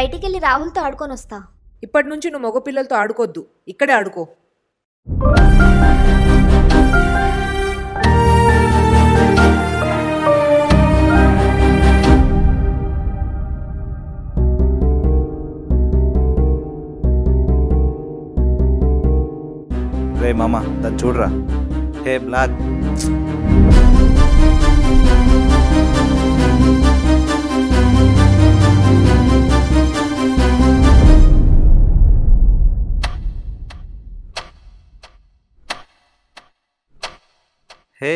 బయటికి వెళ్ళి రాహుల్తో ఆడుకొని వస్తా ఇప్పటి నుంచి నువ్వు మగపిల్లలతో ఆడుకోవద్దు ఇక్కడే ఆడుకో రే మామ దాన్ని చూడరా హే బ్లాక్ హే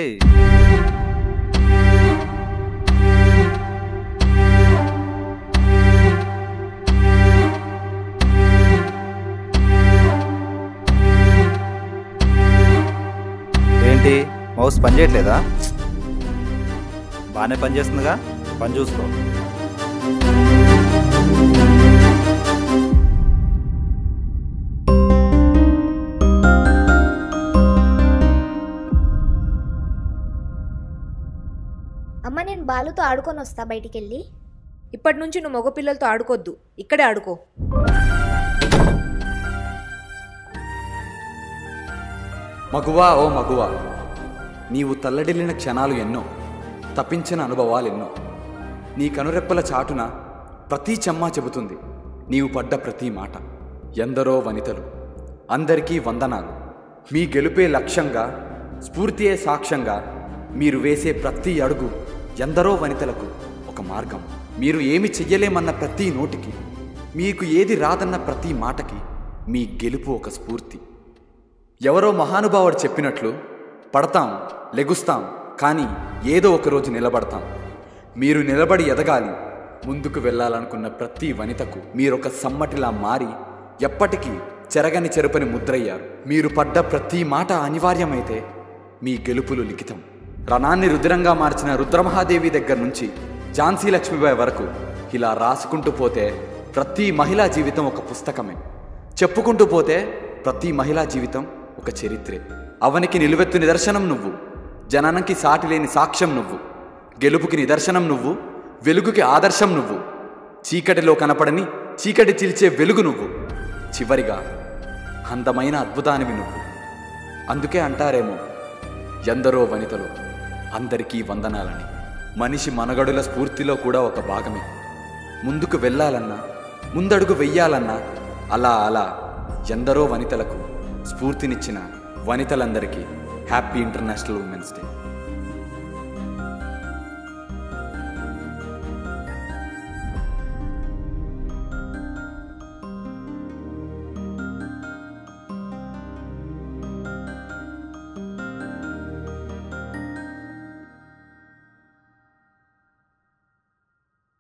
ఏంటి మౌస్ పని చేయట్లేదా బాగానే పని చేస్తుందిగా పని చూసుకో అమ్మ నేను బాలుతో ఆడుకొని వస్తా బయటికి వెళ్ళి ఇప్పటి నుంచి నువ్వు మగపిల్లలతో ఆడుకోవద్దు ఇక్కడే ఆడుకో మగువా ఓ మగువా నీవు తల్లడిల్లిన క్షణాలు ఎన్నో తప్పించిన అనుభవాలెన్నో నీ కనురెప్పల చాటున ప్రతి చెమ్మా చెబుతుంది నీవు పడ్డ ప్రతి మాట ఎందరో వనితలు అందరికీ వందనాలు మీ గెలుపే లక్ష్యంగా స్ఫూర్తియే సాక్ష్యంగా మీరు వేసే ప్రతి అడుగు ఎందరో వనితలకు ఒక మార్గం మీరు ఏమి చెయ్యలేమన్న ప్రతి నోటికి మీకు ఏది రాదన్న ప్రతి మాటకి మీ గెలుపు ఒక స్ఫూర్తి ఎవరో మహానుభావుడు చెప్పినట్లు పడతాం లెగుస్తాం కానీ ఏదో ఒక రోజు నిలబడతాం మీరు నిలబడి ఎదగాలి ముందుకు వెళ్ళాలనుకున్న ప్రతి వనితకు మీరొక సమ్మటిలా మారి ఎప్పటికీ చెరగని చెరుపని ముద్రయ్యారు మీరు పడ్డ ప్రతి మాట అనివార్యమైతే మీ గెలుపులు లిఖితం రణాన్ని రుద్రంగా మార్చిన రుద్రమహాదేవి దగ్గర నుంచి ఝాన్సీ లక్ష్మీబాయి వరకు ఇలా రాసుకుంటూ పోతే ప్రతి మహిళా జీవితం ఒక పుస్తకమే చెప్పుకుంటూ పోతే ప్రతి మహిళా జీవితం ఒక చరిత్రే అవనికి నిలువెత్తు నిదర్శనం నువ్వు జననంకి సాటి లేని సాక్ష్యం నువ్వు గెలుపుకి నిదర్శనం నువ్వు వెలుగుకి ఆదర్శం నువ్వు చీకటిలో కనపడని చీకటి చీల్చే వెలుగు నువ్వు చివరిగా అందమైన అద్భుతానివి నువ్వు అందుకే అంటారేమో ఎందరో వనితలు అందరికీ వందనాలని మనిషి మనగడుల స్ఫూర్తిలో కూడా ఒక భాగమే ముందుకు వెళ్ళాలన్నా ముందడుగు వెయ్యాలన్నా అలా అలా ఎందరో వనితలకు స్ఫూర్తినిచ్చిన వనితలందరికీ హ్యాపీ ఇంటర్నేషనల్ ఉమెన్స్ డే